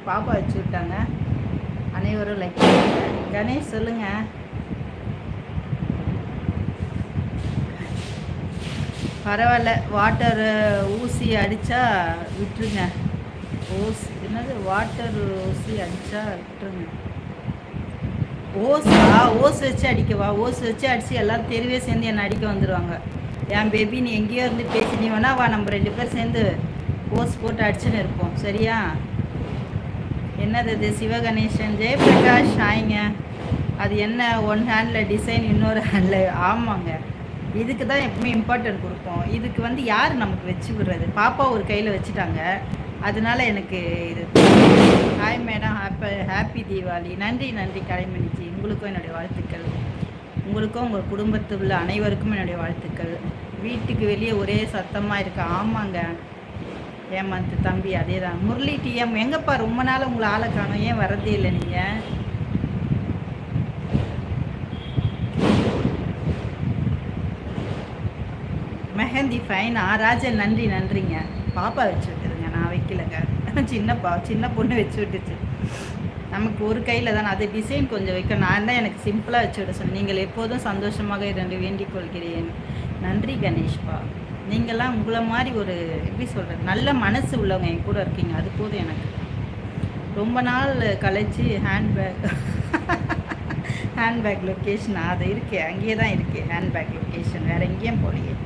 பாப்பா வச்சு விட்டாங்க அனைவரும் லைக் பண்ணுங்க கணேஷ் சொல்லுங்க பரவாயில்ல வாட்டர் ஊசி அடித்தா விட்டுருங்க ஊசி என்னது வாட்டர் ஊசி அடித்தா விட்டுருங்க ஓஸா ஓஸ் வச்சு அடிக்கவா ஓஸ் வச்சு அடித்து எல்லாரும் தெருவே சேர்ந்து என்னை அடிக்க வந்துடுவாங்க என் பேபி நீ எங்கேயோ இருந்து பேசி நீ வேணா வா நம்ம ரெண்டு பேர் சேர்ந்து ஓஸ் போட்டு அடிச்சுன்னு இருப்போம் சரியா என்னது இது சிவகணேசன் ஜெயபிரகாஷ் ஆயிங்க அது என்ன ஒன் ஹேண்டில் டிசைன் இன்னொரு ஹேண்டில் ஆமாங்க இதுக்கு தான் எப்பவுமே இம்பார்ட்டன்ட் கொடுப்போம் இதுக்கு வந்து யார் நமக்கு வச்சு விடுறது பாப்பா ஒரு கையில் வச்சுட்டாங்க அதனால எனக்கு இது hi madam happy happy Deepavali நன்றி நன்றி கலைமணிச்சி உங்களுக்கும் என்னுடைய வாழ்த்துக்கள் உங்களுக்கும் உங்கள் குடும்பத்தில் உள்ள அனைவருக்கும் என்னுடைய வாழ்த்துக்கள் வீட்டுக்கு வெளியே ஒரே சத்தமாக இருக்கு ஆமாங்க ஏமாந்து தம்பி அதே தான் முரளி டிஎம் எங்கப்பா ரொம்ப நாள் உங்களை ஆளை காணோம் ஏன் வரதே இல்லை நீங்கள் மெஹந்தி ஃபைனா ராஜன் நன்றி நன்றிங்க பாப்பா வச்சு விட்டுருங்க நான் வைக்கலங்க சின்ன பா சின்ன பொண்ணு வச்சு விட்டுச்சு நமக்கு ஒரு கையில் தானே அது டிசைன் கொஞ்சம் வைக்க நான் தான் எனக்கு சிம்பிளாக வச்சு விட சொன்னேன் நீங்கள் எப்போதும் சந்தோஷமாக இரண்டு வேண்டிக் கொள்கிறேன் நன்றி கணேஷ்பா நீங்கள்லாம் உங்களை மாதிரி ஒரு எப்படி சொல்கிறது நல்ல மனசு உள்ளவங்க என் கூட இருக்கீங்க அது போதும் எனக்கு ரொம்ப நாள் கழிச்சு ஹேண்ட்பேக் ஹேண்ட்பேக் லொக்கேஷன் அது இருக்கே அங்கேயே தான் இருக்கே ஹேண்ட்பேக் லொக்கேஷன் வேறு எங்கேயும் போலையே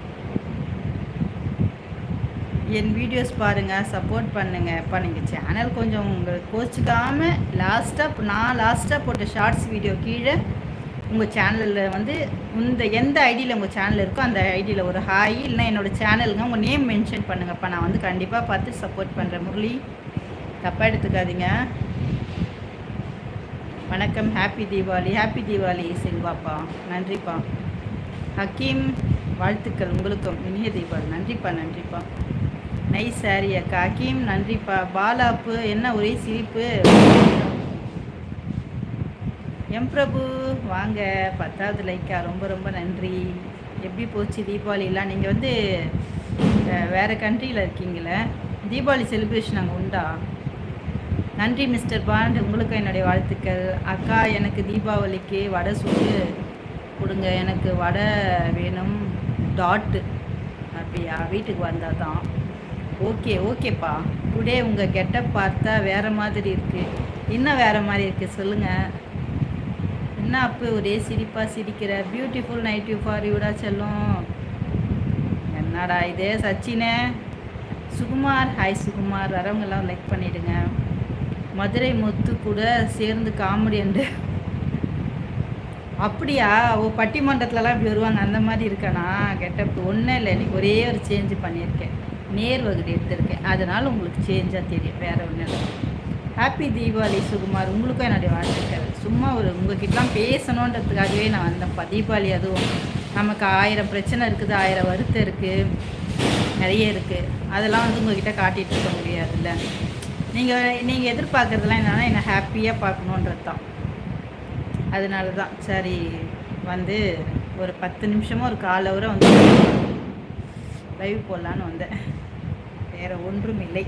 என் வீடியோஸ் பாருங்கள் சப்போர்ட் பண்ணுங்கள் இப்போ நீங்கள் சேனல் கொஞ்சம் உங்களுக்கு கோச்சிக்காமல் லாஸ்ட்டாக நான் லாஸ்ட்டாக போட்ட ஷார்ட்ஸ் வீடியோ கீழே உங்கள் சேனலில் வந்து இந்த எந்த ஐடியில் உங்கள் சேனல் இருக்கோ அந்த ஐடியில் ஒரு ஹாய் இல்லைனா என்னோடய சேனலுங்க உங்கள் நேம் மென்ஷன் பண்ணுங்கப்பா நான் வந்து கண்டிப்பாக பார்த்து சப்போர்ட் பண்ணுறேன் முரளி தப்பாக எடுத்துக்காதீங்க வணக்கம் ஹாப்பி தீபாவளி ஹாப்பி தீபாவளி செல்வாப்பா நன்றிப்பா ஹக்கீம் வாழ்த்துக்கள் உங்களுக்கும் இனிய தீபாவளி நன்றிப்பா நன்றிப்பா நைஸ் சாரி அக்கா ஹக்கீம் நன்றிப்பா பாலாப்பு என்ன ஒரே சிரிப்பு எம் பிரபு வாங்க பத்தாவது லைக்கா ரொம்ப ரொம்ப நன்றி எப்படி போச்சு தீபாவளிலாம் நீங்கள் வந்து அஹ், வேற கண்ட்ரியில் இருக்கீங்களே தீபாவளி செலிப்ரேஷன் அங்கே உண்டா நன்றி மிஸ்டர் பாண்ட் உங்களுக்கும் என்னுடைய வாழ்த்துக்கள் அக்கா எனக்கு தீபாவளிக்கு வடை சுட்டு கொடுங்க எனக்கு வடை வேணும் டாட்டு அப்படியா வீட்டுக்கு வந்தால் தான் ஓகே ஓகேப்பா டுடே உங்கள் கெட்டப் பார்த்தா வேறு மாதிரி இருக்குது இன்னும் வேறு மாதிரி இருக்குது சொல்லுங்கள் என்ன அப்போ ஒரே சிரிப்பாக சிரிக்கிற பியூட்டிஃபுல் நைட் யூ ஃபார் யூடா செல்லும் என்னடா இது சச்சினே சுகுமார் ஹாய் சுகுமார் வரவங்கெல்லாம் லைக் பண்ணிடுங்க மதுரை முத்து கூட சேர்ந்து காமெடி என்று அப்படியா ஓ பட்டிமன்றத்துலலாம் இப்படி வருவாங்க அந்த மாதிரி இருக்கானா கெட்டப் ஒன்றும் இல்லை இன்னைக்கு ஒரே ஒரு சேஞ்சு பண்ணியிருக்கேன் நேர் வகுடு எடுத்திருக்கேன் அதனால் உங்களுக்கு சேஞ்சாக தெரியும் வேறு ஒன்றும் இல்லை ஹாப்பி தீபாவளி சுகுமார் உங்களுக்கும் என்னுடைய வாழ்த்துக்கள் சும்மா ஒரு உங்ககிட்டலாம் பேசணுன்றதுக்காகவே நான் வந்தேன்ப்பா தீபாவளி அதுவும் நமக்கு ஆயிரம் பிரச்சனை இருக்குது ஆயிரம் வருத்தம் இருக்குது நிறைய இருக்குது அதெல்லாம் வந்து உங்ககிட்ட காட்டிகிட்டு இருக்க முடியாதுல்ல நீங்கள் நீங்கள் எதிர்பார்க்குறதுலாம் என்னென்னா என்னை ஹாப்பியாக பார்க்கணுன்றது தான் அதனால தான் சரி வந்து ஒரு பத்து நிமிஷமோ ஒரு கால் ஹவரை வந்து லைவ் போடலான்னு வந்தேன் வேறு ஒன்றும் இல்லை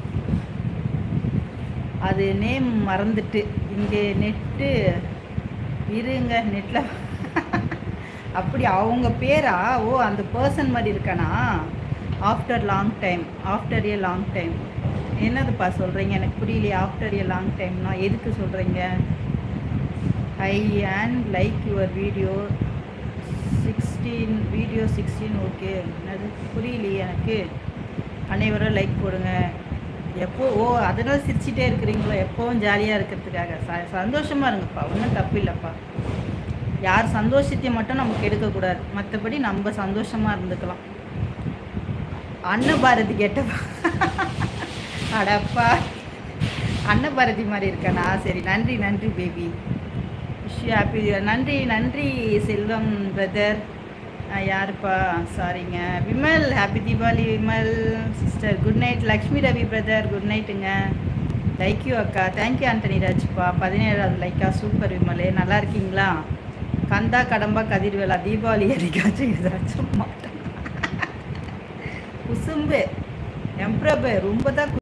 அது நேம் மறந்துட்டு இங்கே நெட்டு இருங்க நெட்டில் அப்படி அவங்க பேரா ஓ அந்த பர்சன் மாதிரி இருக்கானா after long time after a long time என்னதுப்பா சொல்கிறீங்க எனக்கு புரியலையே ஆஃப்டர் ஏ லாங் டைம்னா எதுக்கு சொல்கிறீங்க I and like your video sixteen video sixteen okay அது புரியலையே எனக்கு அனைவரும் லைக் போடுங்க எப்போ ஓ அதனால சிரிச்சிட்டே இருக்கிறீங்களோ எப்போவும் ஜாலியாக இருக்கிறதுக்காக ச சந்தோஷமாக இருங்கப்பா ஒன்றும் தப்பு இல்லைப்பா யார் சந்தோஷத்தையும் மட்டும் நம்ம கெடுக்கக்கூடாது மற்றபடி நம்ம சந்தோஷமாக இருந்துக்கலாம் அன்னபாரதி கேட்டப்பா அடப்பா அன்னபாரதி மாதிரி இருக்கானா சரி நன்றி நன்றி பேபி விஷ் ஹாப்பி நன்றி நன்றி செல்வம் பிரதர் யாருப்பா சாரிங்க Vimal happy Deepavali Vimal sister good night Lakshmi Ravi brother good நைட்டுங்க லைக்யூ அக்கா தேங்க்யூ ஆண்டனி ராஜ்ப்பா பதினேழாவது லைக்கா சூப்பர் விமலே நல்லா இருக்கீங்களா கந்தா கடம்பா கதிர்வேலா தீபாவளி என்னைக்காச்சும் ஏதாச்சும் மாட்டேன் குசும்பு எம்பிரபு ரொம்ப தான்